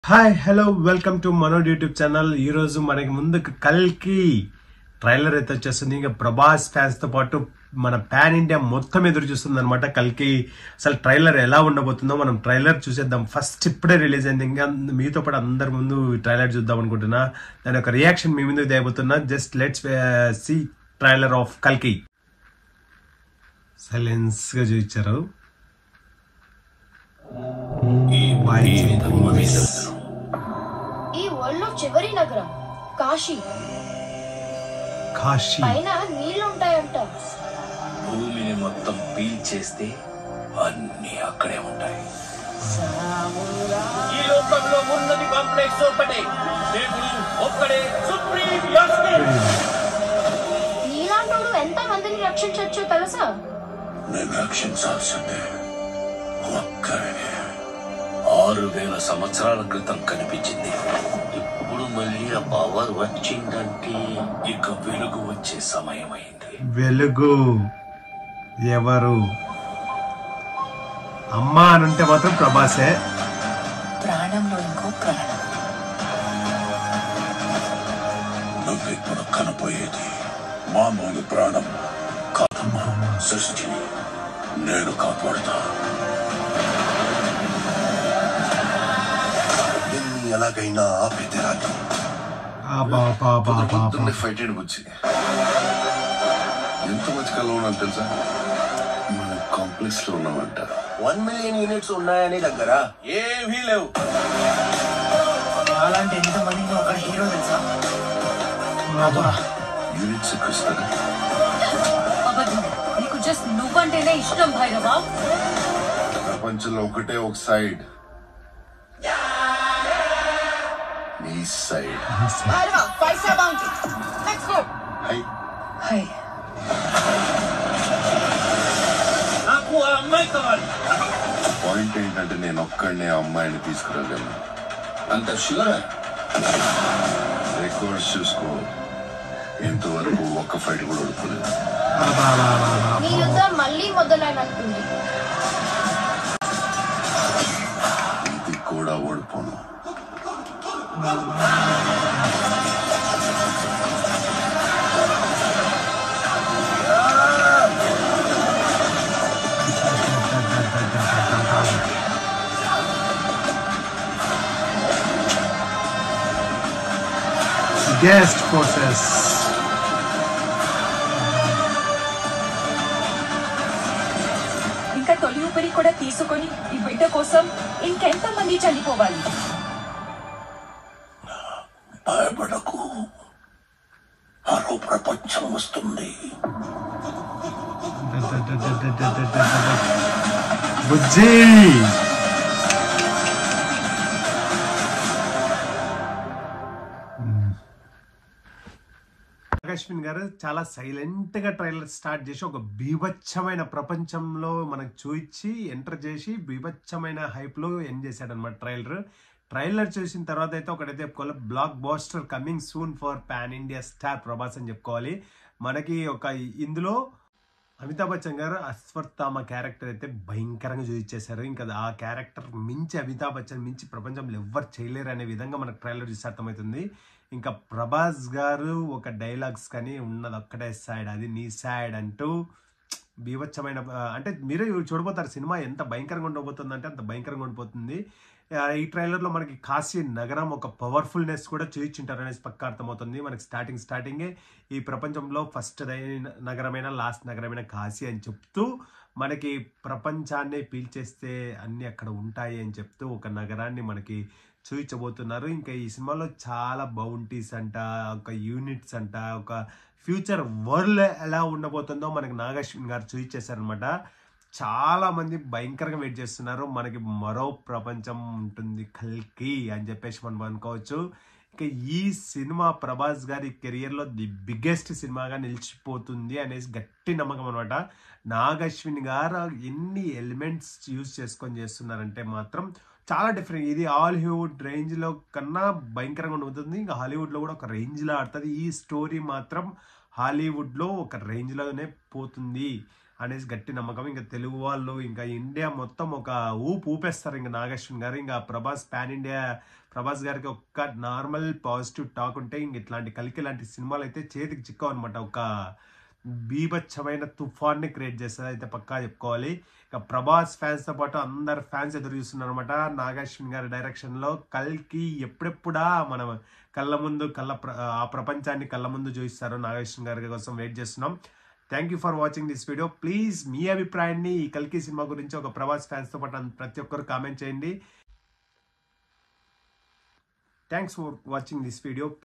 Hi hello welcome to మనోడ్ YouTube channel ఈ రోజు మనకి ముందు కల్కి ట్రైలర్ అయితే వచ్చేస్తుంది ఇంకా ప్రభాస్ ఫ్యాన్స్ తో పాటు మన పాన్ ఇండియా మొత్తం ఎదురు చూస్తుంది అనమాట కల్కి అసలు ట్రైలర్ ఎలా ఉండబోతుందో మనం ట్రైలర్ చూసేద్దాం ఫస్ట్ ఇప్పుడే రిలీజ్ అయింది ఇంకా మీతో పాటు అందరి ముందు ట్రైలర్ చూద్దాం అనుకుంటున్నా దాని ఒక రియాక్షన్ మీ ముందుకు దేయబోతున్నా just let's see trailer of కల్కి సైలెన్స్ గా చూపించారు ఈ వరల్డ్ లో చివరి నగరం కాశీ కాశీ పైన నీళ్లు ఉంటాయంట భూమిని మొత్తం పీల్చేస్తే అన్ని అక్కడే ఉంటాయి ఈ లోకంలో ఉన్నది కాంప్లెక్స్ ఒక్కటే దేవుడు ఒక్కడే సుప్రీం నీలాంటోడు ఎంత మందిని రక్షించొచ్చో తెలుసా నేను రక్షించాల్సిందే ఒక్కడే ఆరు వేల సంవత్సరాల క్రితం కనిపించింది ఇప్పుడు మళ్ళీ ఆ పవర్ వచ్చిందంటే ఇక వెలుగు వచ్చే సమయం అయింది వెలుగు ఎవరు అమ్మా అని ఉంటే మాత్రం ప్రభాసే ప్రాణంలో ఇంకో ప్రాణం నువ్విప్పుడు కనపోయేది మామూలు ప్రాణం కాదమ్మా సృష్టిని నేను కాపాడుతా దీన్ని ఎలాగైనా ఆపి తీరాలి ఆ బా బా బా బా బా. పొద్దున్నే ఫైట్ అండ్ బుచ్చి ఎంత మంచి కళ ఉన్నాను తెలుసా మన కాంప్లెక్స్ లో ఉన్నామంట వన్ మిలియన్ యూనిట్స్ ఉన్నాయని దగ్గర ఏమీ లేవు అలాంటి ఎంత మందిలో ఒక హీరో తెలుసా యూనిట్స్ ఎక్కువ ఇస్తారా అబద్ధం నీకు జస్ట్ నువ్వంటేనే ఇష్టం భైరవా ప్రపంచంలో ఒకటే ఒక సైడ్ నీ సైడ్ హై హై నాకు ఆ అమ్మాయి కావాలి పాయింట్ ఏంటంటే నేను ఒక్కడనే ఆ అమ్మాయిని తీసుకురాగలను అంత షూర్ రికార్డ్స్ చూసుకో ఇంతవరకు ఒక్క ఫైట్ కూడా ఓడిపోలేదు ఆ బా బా బా బా. నీ యుద్ధం మళ్ళీ మొదలైనట్టుంది ఇది కూడా ఓడిపోను గెస్ట్ ఫోర్సెస్ ఇంకా తొలి ఊపిరి కూడా తీసుకొని ఈ బిడ్డ కోసం ఇంకెంత మంది చనిపోవాలి భయపడకు మరో ప్రపంచం వస్తుంది బుజ్జి నాగశ్విన్ గారు చాలా సైలెంట్ గా ట్రైలర్ స్టార్ట్ చేసి ఒక బీభత్సమైన ప్రపంచంలో మనకు చూపించి ఎంటర్ చేసి బీభత్సమైన హైప్ లో ఎండ్ చేశాడు అనమాట ట్రైలర్ ట్రైలర్ చూసిన తర్వాత అయితే ఒకటైతే చెప్పుకోవాలి blockbuster coming soon for pan India star Prabhas అని చెప్పుకోవాలి మనకి ఒక ఇందులో అమితాబ్ బచ్చన్ గారు అశ్వత్థామ క్యారెక్టర్ అయితే భయంకరంగా చూపించేశారు ఇంకా ఆ క్యారెక్టర్ మించి అమితాబ్ బచ్చన్ మించి ప్రపంచంలో ఎవ్వరు చేయలేరు అనే విధంగా మనకు ట్రైలర్ చూసి అర్థమవుతుంది ఇంకా ప్రభాస్ గారు ఒక డైలాగ్స్ కానీ ఉన్నది ఒక్కటే సైడ్ అది నీ సైడ్ అంటూ బీభత్సమైన ఆ, అంటే మీరే చూడబోతారు సినిమా ఎంత భయంకరంగా ఉండబోతుంది అంటే అంత భయంకరంగా ఉండిపోతుంది ఆ, ఈ ట్రైలర్లో మనకి కాశీ నగరం ఒక పవర్ఫుల్నెస్ కూడా చూపించుంటారు అనేసి పక్క అర్థమవుతుంది మనకి స్టార్టింగ్ స్టార్టింగే ఈ ప్రపంచంలో ఫస్ట్ నగరమైన లాస్ట్ నగరమైన కాశీ అని చెప్తూ మనకి ప్రపంచాన్ని పీల్చేస్తే అన్ని అక్కడ ఉంటాయి అని చెప్తూ ఒక నగరాన్ని మనకి చూపించబోతున్నారు ఇంకా ఈ సినిమాలో చాలా బౌంటీస్ అంట ఒక యూనిట్స్ అంట ఒక ఫ్యూచర్ వరల్డ్ ఎలా ఉండబోతుందో మనకి నాగశ్విన్ గారు చూపించేశారనమాట చాలా మంది భయంకరంగా వెయిట్ చేస్తున్నారు మనకి మరో ప్రపంచం ఉంటుంది కల్కి అని చెప్పేసి మనం అనుకోవచ్చు ఇక ఈ సినిమా ప్రభాస్ గారి కెరియర్లో ది బిగ్గెస్ట్ సినిమాగా నిలిచిపోతుంది అనేసి గట్టి నమ్మకం అనమాట నాగశ్విన్ గారు ఎన్ని ఎలిమెంట్స్ యూజ్ చేసుకొని చేస్తున్నారంటే మాత్రం చాలా డిఫరెంట్ ఇది హాలీవుడ్ రేంజ్లో కన్నా భయంకరంగా ఉంటుంది ఇంకా హాలీవుడ్లో కూడా ఒక రేంజ్లో ఆడుతుంది ఈ స్టోరీ మాత్రం హాలీవుడ్లో ఒక రేంజ్లోనే పోతుంది అనేసి గట్టి నమ్మకం ఇంకా తెలుగు వాళ్ళు ఇంకా ఇండియా మొత్తం ఒక ఊపు ఊపేస్తారు ఇంకా నాగేశ్వన్ గారు ఇంకా ప్రభాస్ పాన్ ఇండియా ప్రభాస్ గారికి ఒక్క నార్మల్ పాజిటివ్ టాక్ ఉంటే ఇంక ఇట్లాంటి కలికి లాంటి సినిమాలు అయితే చేతికి చిక్కవు అనమాట ఒక బీభత్సమైన తుఫాన్ని క్రియేట్ చేస్తుంది అయితే పక్కా చెప్పుకోవాలి ఇక ప్రభాస్ ఫ్యాన్స్ తో పాటు అందరు ఫ్యాన్స్ ఎదురు చూస్తున్నారు అనమాట నాగేశ్వన్ గారి డైరెక్షన్ లో కల్కి ఎప్పుడెప్పుడా మనం కళ్ళ ముందు కళ్ళ ప్ర- ఆ ప్రపంచాన్ని కళ్ళ ముందు చూపిస్తారు నాగేశ్వన్ గారి కోసం వెయిట్ చేస్తున్నాం thank you for watching this video please మీ అభిప్రాయాన్ని ఈ కల్కి సినిమా గురించి ఒక ప్రభాస్ ఫ్యాన్స్ తో పాటు అన్- ప్రతి ఒక్కరు కామెంట్ చేయండి thanks for watching this video